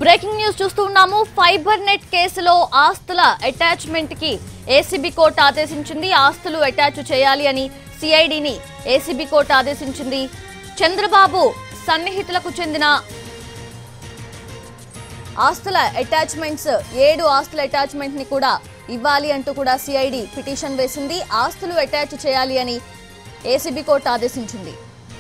breaking news చూస్తున్నాము fibre net కేసులో ఆస్తుల అటాచ్మెంట్ కి ఏసీబీ కోర్టు ఆదేశించింది ఆస్తులు అటాచ్ చేయాలి అని సిఐడిని ఏసీబీ కోర్టు ఆదేశించింది చంద్రబాబు సన్నిహితులకు చెందిన ఆస్తుల అటాచ్మెంట్స్ ఏడు ఆస్తుల అటాచ్మెంట్ ని కూడా ఇవ్వాలి అంటూ కూడా సిఐడి పిటిషన్ వేసింది ఆస్తులు అటాచ్ చేయాలి అని ఏసీబీ కోర్టు ఆదేశించింది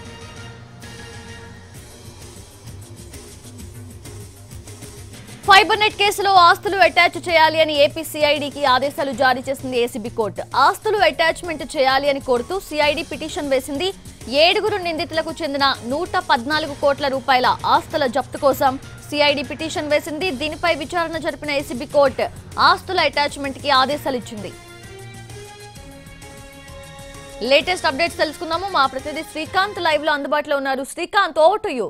ఫైబర్ నెట్ కేసులో ఆస్తులు అటాచ్ చేయాలి అని ఏపీ సిఐడికి ఆదేశాలు జారీ చేసింది ఏసీబీ కోర్టు ఆస్తులు అటాచ్మెంట్ చేయాలి అని కోరుతూ సిఐడి పిటిషన్ వేసింది ఏడుగురు నిందితులకు చెందిన నూట పద్నాలుగు కోట్ల రూపాయల ఆస్తుల జప్తు కోసం సిఐడి పిటిషన్ వేసింది దీనిపై విచారణ జరిపిన ఏసీబీ కోర్టు ఆస్తుల అటాచ్మెంట్ కి ఆదేశాలు ఇచ్చింది లేటెస్ట్ అప్డేట్స్ తెలుసుకుందాము మా ప్రతినిధి శ్రీకాంత్ లైవ్ లో అందుబాటులో ఉన్నారు Srikanth over to you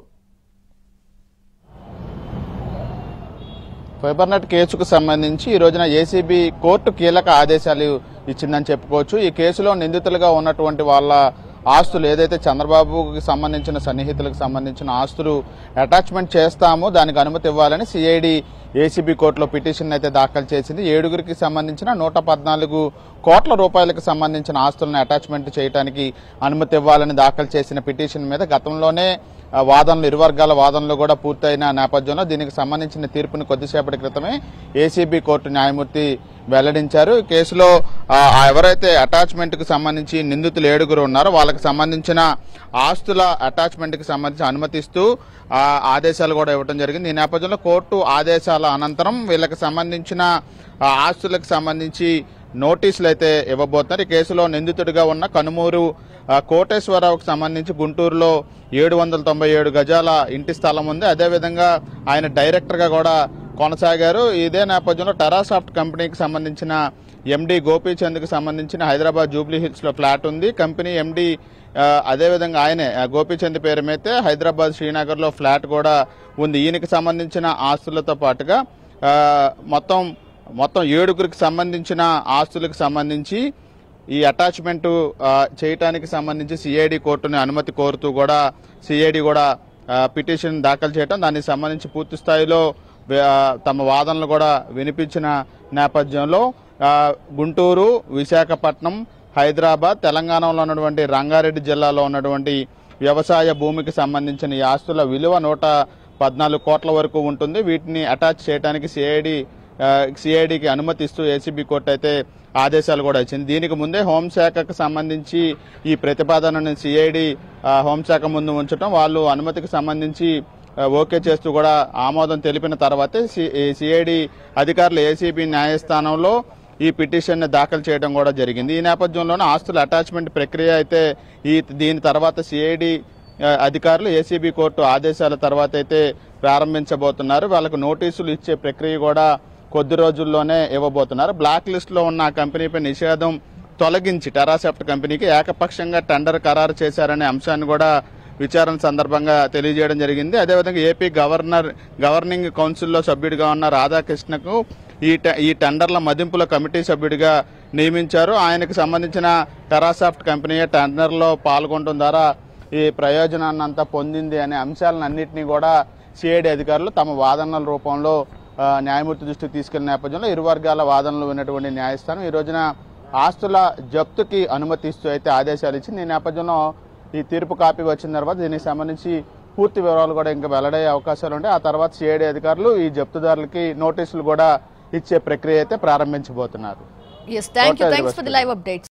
fibre net కేసుకు సంబంధించి ఈ రోజున ఏసీబీ కోర్టు కీలక ఆదేశాలు ఇచ్చిందని చెప్పుకోవచ్చు ఈ కేసులో నిందితులుగా ఉన్నటువంటి వాళ్ళ ఆస్తులు ఏదైతే చంద్రబాబుకి సంబంధించిన సన్నిహితులకు సంబంధించిన ఆస్తులు అటాచ్మెంట్ చేస్తామో దానికి అనుమతి ఇవ్వాలని సిఐడి ఏసీబీ కోర్టులో పిటిషన్ అయితే దాఖలు చేసింది ఏడుగురికి సంబంధించిన నూట పద్నాలుగు కోట్ల రూపాయలకు సంబంధించిన ఆస్తులను అటాచ్మెంట్ చేయడానికి అనుమతి ఇవ్వాలని దాఖలు చేసిన పిటిషన్ మీద గతంలోనే ఆ, వాదనలు ఇరు వర్గాల వాదనలు కూడా పూర్తయిన నేపథ్యంలో దీనికి సంబంధించిన తీర్పుని కొద్దిసేపటి క్రితమే ఏసీబీ కోర్టు న్యాయమూర్తి వెల్లడించారు ఈ కేసులో ఆ, ఆ ఎవరైతే అటాచ్మెంట్ కు సంబంధించి నిందితులు ఏడుగురు ఉన్నారో వాళ్ళకి సంబంధించిన ఆస్తుల అటాచ్మెంట్ కి సంబంధించి అనుమతిస్తూ ఆ, ఆదేశాలు కూడా ఇవ్వడం జరిగింది ఈ నేపథ్యంలో కోర్టు ఆదేశాల అనంతరం వీళ్ళకి సంబంధించిన ఆ, ఆస్తులకు సంబంధించి నోటీసులు అయితే ఇవ్వబోతున్నారు ఈ కేసులో నిందితుడిగా ఉన్న కనుమూరు ఆ, కోటేశ్వరరావుకు సంబంధించి గుంటూరులో ఏడు వందల తొంభై ఏడు గజాల ఇంటి స్థలం ఉంది అదేవిధంగా ఆయన డైరెక్టర్గా కూడా కొనసాగారు ఇదే నేపథ్యంలో టెరాసాఫ్ట్ కంపెనీకి సంబంధించిన ఎండి గోపీచంద్కి సంబంధించిన హైదరాబాద్ జూబ్లీ హిల్స్ లో ఫ్లాట్ ఉంది కంపెనీ ఎండి అదేవిధంగా ఆయనే ఆ, గోపీచంద్ పేరు మీద హైదరాబాద్ శ్రీనగర్ లో ఫ్లాట్ కూడా ఉంది ఈయనకి సంబంధించిన ఆస్తులతో పాటుగా ఆ, మొత్తం మొత్తం ఏడుగురికి సంబంధించిన ఆస్తులకు సంబంధించి ఈ అటాచ్మెంట్ చేయటానికి సంబంధించి సిఐడి కోర్టుని అనుమతి కోరుతూ కూడా సిఐడి కూడా ఆ, పిటిషన్ దాఖలు చేయటం దానికి సంబంధించి పూర్తి స్థాయిలో వే- ఆ, తమ వాదనలు కూడా వినిపించిన నేపథ్యంలో ఆ, గుంటూరు విశాఖపట్నం హైదరాబాద్ తెలంగాణలో ఉన్నటువంటి రంగారెడ్డి జిల్లాలో ఉన్నటువంటి వ్యవసాయ భూమికి సంబంధించిన ఈ ఆస్తుల విలువ నూట పద్నాలుగు కోట్ల వరకు ఉంటుంది వీటిని అటాచ్ చేయడానికి సిఐడి సిఐడికి అనుమతి ఇస్తూ ఏసీబీ కోర్టు అయితే ఆదేశాలు కూడా ఇచ్చింది దీనికి ముందే హోంశాఖకు సంబంధించి ఈ ప్రతిపాదనను సిఐడి హోంశాఖ ముందు ఉంచడం వాళ్ళు అనుమతికి సంబంధించి ఆ, ఓకే చేస్తూ కూడా ఆమోదం తెలిపిన తర్వాతే సిఐడి అధికారులు ఏసీబీ న్యాయస్థానంలో ఈ పిటిషన్ ని దాఖలు చేయడం కూడా జరిగింది ఈ నేపథ్యంలోనే ఆస్తుల అటాచ్మెంట్ ప్రక్రియ అయితే ఈ దీని తర్వాత సిఐడి అధికారులు ఏసీబీ కోర్టు ఆదేశాల తర్వాత అయితే ప్రారంభించబోతున్నారు వాళ్ళకు నోటీసులు ఇచ్చే ప్రక్రియ కూడా కొద్ది రోజుల్లోనే ఇవ్వబోతున్నారు బ్లాక్ లిస్ట్ లో ఉన్న ఆ కంపెనీపై నిషేధం తొలగించి టెరాసెప్ట్ కంపెనీకి ఏకపక్షంగా టెండర్ ఖరారు చేశారనే అంశాన్ని కూడా విచారణ సందర్భంగా తెలియజేయడం జరిగింది అదేవిధంగా ఏపీ గవర్నర్ గవర్నింగ్ కౌన్సిల్లో సభ్యుడిగా ఉన్న రాధాకృష్ణకు ఈ టె- ఈ టెండర్ల మదింపుల కమిటీ సభ్యుడిగా నియమించారు ఆయనకు సంబంధించిన టెరాసాఫ్ట్ కంపెనీ టెండర్లో పాల్గొనడం ద్వారా ఈ ప్రయోజనాన్ని అంతా పొందింది అనే అంశాలను అన్నింటినీ కూడా సిఐడి అధికారులు తమ వాదనల రూపంలో ఆ, న్యాయమూర్తి దృష్టికి తీసుకెళ్లిన నేపథ్యంలో ఇరు వర్గాల వాదనలు విన్నటువంటి న్యాయస్థానం ఈ రోజున ఆస్తుల జప్తుకి అనుమతిస్తూ అయితే ఆదేశాలు ఇచ్చింది ఈ నేపథ్యంలో ఈ తీర్పు కాపీ వచ్చిన తర్వాత దీనికి సంబంధించి పూర్తి వివరాలు కూడా ఇంకా వెల్లడయ్యే అవకాశాలు ఉంటాయి ఆ తర్వాత సిఐడి అధికారులు ఈ జప్తుదారులకి నోటీసులు కూడా ఇచ్చే ప్రక్రియ అయితే ప్రారంభించబోతున్నారు yes thank you thanks for the live updates